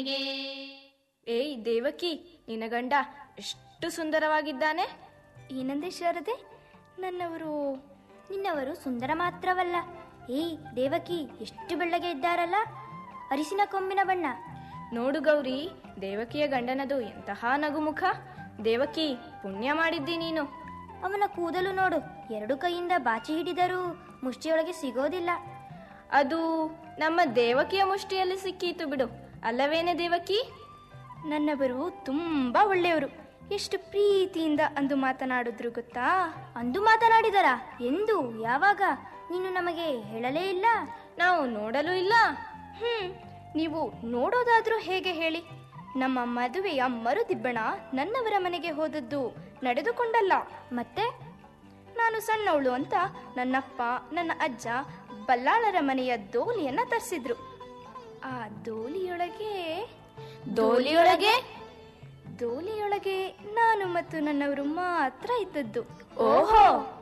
ಏಯ್ ದೇವಕಿ ನಿನ್ನ ಗಂಡ ಎಷ್ಟು ಸುಂದರವಾಗಿದ್ದಾನೆ ಏನಂದೆ ಶಾರದೆ ನನ್ನವರು ನಿನ್ನವರು ಸುಂದರ ಮಾತ್ರವಲ್ಲ ಏಯ್ ದೇವಕಿ ಎಷ್ಟು ಬೆಳ್ಳಗೆ ಇದ್ದಾರಲ್ಲ ಅರಿಸಿನ ಕೊಂಬಿನ ಬಣ್ಣ ನೋಡು ಗೌರಿ ದೇವಕಿಯ ಗಂಡನದು ಎಂತಹ ನಗುಮುಖ ದೇವಕಿ ಪುಣ್ಯ ಮಾಡಿದ್ದಿ ನೀನು ಅವನ ಕೂದಲು ನೋಡು ಎರಡು ಕೈಯಿಂದ ಬಾಚಿ ಹಿಡಿದರೂ ಮುಷ್ಟಿಯೊಳಗೆ ಸಿಗೋದಿಲ್ಲ ಅದು ನಮ್ಮ ದೇವಕಿಯ ಮುಷ್ಟಿಯಲ್ಲಿ ಸಿಕ್ಕೀತು ಬಿಡು ಅಲ್ಲವೇನೆ ದೇವಕಿ ನನ್ನವರು ತುಂಬಾ ಒಳ್ಳೆಯವರು ಎಷ್ಟು ಪ್ರೀತಿಯಿಂದ ಅಂದು ಮಾತನಾಡಿದ್ರು ಗೊತ್ತಾ ಅಂದು ಮಾತನಾಡಿದರ ಎಂದು ಯಾವಾಗ ನೀನು ನಮಗೆ ಹೇಳಲೇ ಇಲ್ಲ ನಾವು ನೋಡಲು ಇಲ್ಲ ಹ್ಮ್ ನೀವು ನೋಡೋದಾದ್ರೂ ಹೇಗೆ ಹೇಳಿ ನಮ್ಮ ಮದುವೆಯ ಮರುದಿಬ್ಬಣ ನನ್ನವರ ಮನೆಗೆ ಹೋದದ್ದು ನಡೆದುಕೊಂಡಲ್ಲ ಮತ್ತೆ ನಾನು ಸಣ್ಣವಳು ಅಂತ ನನ್ನಪ್ಪ ನನ್ನ ಅಜ್ಜ ಬಲ್ಲಾಳರ ಮನೆಯ ದೋಲಿಯನ್ನ ತರಿಸಿದ್ರು ಆ ದೋಲಿಯೊಳಗೆ ದೋಲಿಯೊಳಗೆ ದೋಲಿಯೊಳಗೆ ನಾನು ಮತ್ತು ನನ್ನವರು ಮಾತ್ರ ಇದ್ದದ್ದು ಓಹೋ